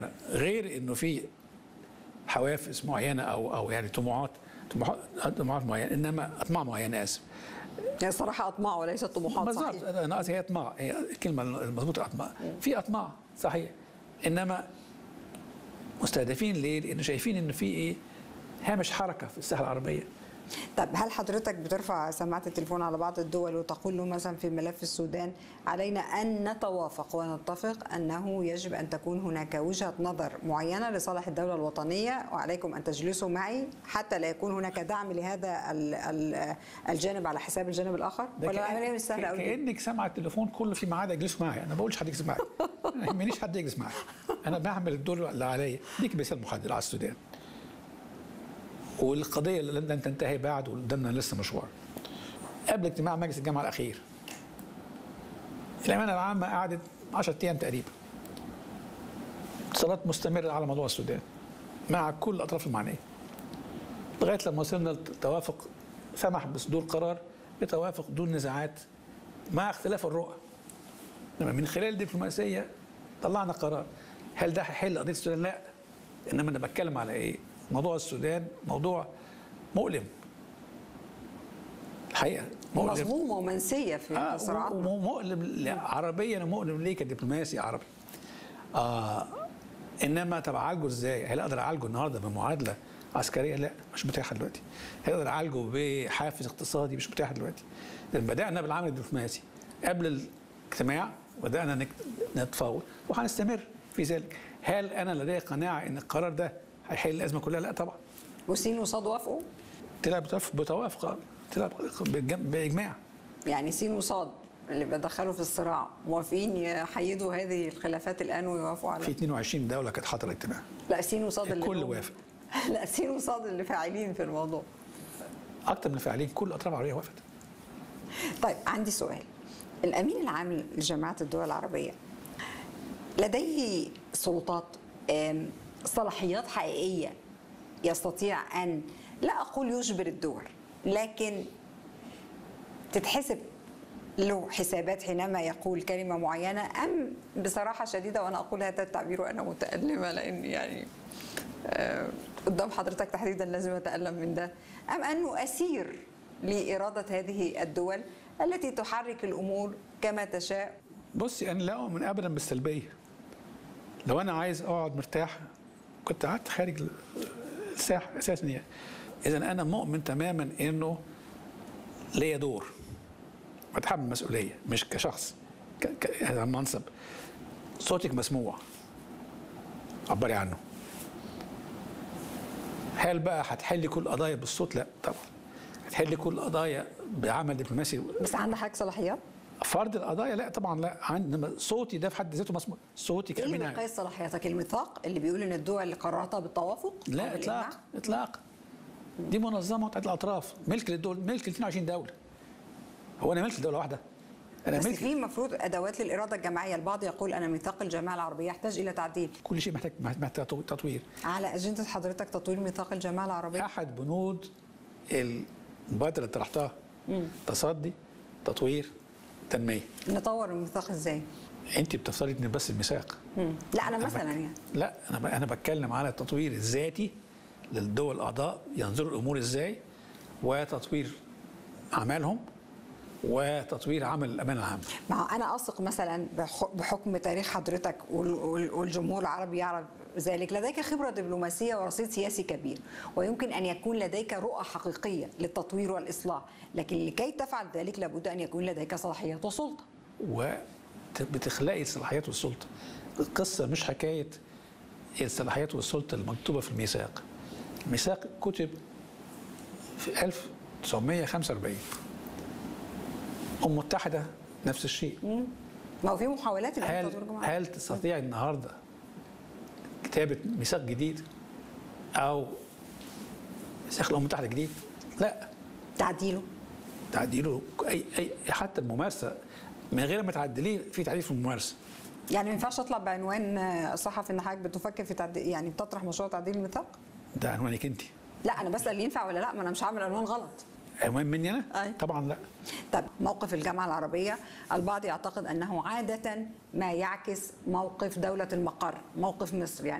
غير انه في حوافز معينه او او يعني طموحات طموحات طموحات معينه انما اطماع معينه اسف هي صراحة أطماع وليست طموحات بالظبط صحيح انا قصدي هي اطماع هي الكلمه المضبوطه اطماع في اطماع صحيح انما مستهدفين ليه؟ لانه شايفين انه في ايه؟ هامش حركه في الساحه العربيه طب هل حضرتك بترفع سماعة التليفون على بعض الدول وتقول له مثلا في ملف السودان علينا أن نتوافق ونتفق أنه يجب أن تكون هناك وجهة نظر معينة لصالح الدولة الوطنية وعليكم أن تجلسوا معي حتى لا يكون هناك دعم لهذا ال- ال- الجانب على حساب الجانب الآخر ده ولا كأن- العملية مش سهلة قوي كده؟ كانك سامعه التليفون كله في ميعاد اجلسوا معي انا ما بقولش حد يجلس معي ما يهمنيش حد يجلس معي انا بعمل الدور اللي عليا ديك مثال محدد على السودان والقضيه اللي لن تنتهي بعد وقدامنا لسه مشوار قبل اجتماع مجلس الجامعه الاخير الامانه العامه قعدت 10 ايام تقريبا اتصالات مستمره على موضوع السودان مع كل الاطراف المعنيه لغايه لما وصلنا لتوافق سمح بصدور قرار بتوافق دون نزاعات مع اختلاف الرؤى انما من خلال الدبلوماسيه طلعنا قرار هل ده هيحل قضيه السودان؟ لا انما انا بتكلم على ايه؟ موضوع السودان موضوع مؤلم الحقيقه مؤلم مظلومة ومنسية في آه صراعاتنا ومؤلم ل- عربيا ومؤلم ليه كدبلوماسي عربي آه انما طب اعالجه ازاي؟ هل اقدر اعالجه النهارده بمعادله عسكريه؟ لا مش متاحه دلوقتي. هل اقدر اعالجه بحافز اقتصادي؟ مش متاح دلوقتي. لان بدانا بالعمل الدبلوماسي قبل الاجتماع بدانا نك- نتفاوض وهنستمر في ذلك. هل انا لدي قناعه ان القرار ده هيحل الازمه كلها؟ لا طبعا. وسين وصاد وافقوا طلع بتوافق بتوافق آه. طلع بالجم- باجماع. يعني سين وصاد اللي بدخلوا في الصراع موافقين يحيدوا هذه الخلافات الآن ويوافقوا على في 22 دوله كانت حاضره الاجتماع. لا سين وصاد اللي الكل هم- وافق. لا سين وصاد اللي فاعلين في الموضوع اكتر من الفاعلين كل الاطراف العربيه وافقت. طيب عندي سؤال الامين العام لجامعه الدول العربيه لديه سلطات آم، صلاحيات حقيقيه يستطيع ان لا اقول يجبر الدول لكن تتحسب له حسابات حينما يقول كلمه معينه ام بصراحه شديده وانا اقول هذا التعبير وانا متالمه لان يعني آه، قدام حضرتك تحديدا لازم اتالم من ده ام انه اسير لاراده هذه الدول التي تحرك الامور كما تشاء بصي انا لا اؤمن ابدا بالسلبيه لو انا عايز اقعد مرتاح كنت قعدت خارج الساحه اساسا يعني اذا انا مؤمن تماما انه ليا دور بتحمل مسؤوليه مش كشخص ك... ك... هذا المنصب صوتك مسموع عبري عنه هل بقى هتحلي كل القضايا بالصوت لا طبعا هتحلي كل القضايا بعمل دبلوماسي بس عندك حضرتك صلاحيات فرض القضايا لا طبعا لا عندي انما صوتي ده في حد ذاته مسموع صوتي ايه كامين اللي عام. بيقيس صلاحياتك الميثاق اللي بيقول ان الدول اللي قررتها بالتوافق أو لا بالإجماع؟ اطلاق اطلاق دي منظمه بتاعت الاطراف ملك للدول ملك ل 22 دوله هو انا ملك لدوله واحده انا بس ملك في المفروض ادوات للاراده الجماعيه البعض يقول ان ميثاق الجامعه العربيه يحتاج الى تعديل كل شيء محتاج محتاج تطوير على اجنده حضرتك تطوير ميثاق الجامعه العربيه احد بنود المبادره اللي طرحتها تصدي تطوير تنميه نطور الميثاق ازاي انت بتفترض ان بس الميثاق مم. لا انا أنا مثلا بك- يعني لا انا ب- انا بتكلم على التطوير الذاتي للدول الاعضاء ينظروا الامور ازاي وتطوير اعمالهم وتطوير عمل الامانه العامه مع انا اثق مثلا بح- بحكم تاريخ حضرتك وال- وال- والجمهور العربي يعرف ذلك لديك خبره دبلوماسيه ورصيد سياسي كبير ويمكن ان يكون لديك رؤى حقيقيه للتطوير والاصلاح لكن لكي تفعل ذلك لابد ان يكون لديك صلاحيات وسلطه وبتخلقي الصلاحيات والسلطه القصه مش حكايه الصلاحيات والسلطه المكتوبه في الميثاق الميثاق كتب في 1945 الامم المتحده نفس الشيء ما هو في محاولات الآن هل لتطوير الجمهورية. هل تستطيع النهارده كتابه ميثاق جديد او ميثاق الامم المتحده جديد؟ لا تعديله تعديله اي اي حتى الممارسه من غير ما تعدليه في تعديل في الممارسه يعني ما ينفعش اطلع بعنوان آه، صحفي ان حضرتك بتفكر في تعديل يعني بتطرح مشروع تعديل الميثاق ده عنوانك انت لا انا بسال ينفع ولا لا ما انا مش هعمل عنوان غلط عنوان مني انا؟ أي. طبعا لا طب موقف الجامعة العربية البعض يعتقد أنه عادة ما يعكس موقف دولة المقر موقف مصر يعني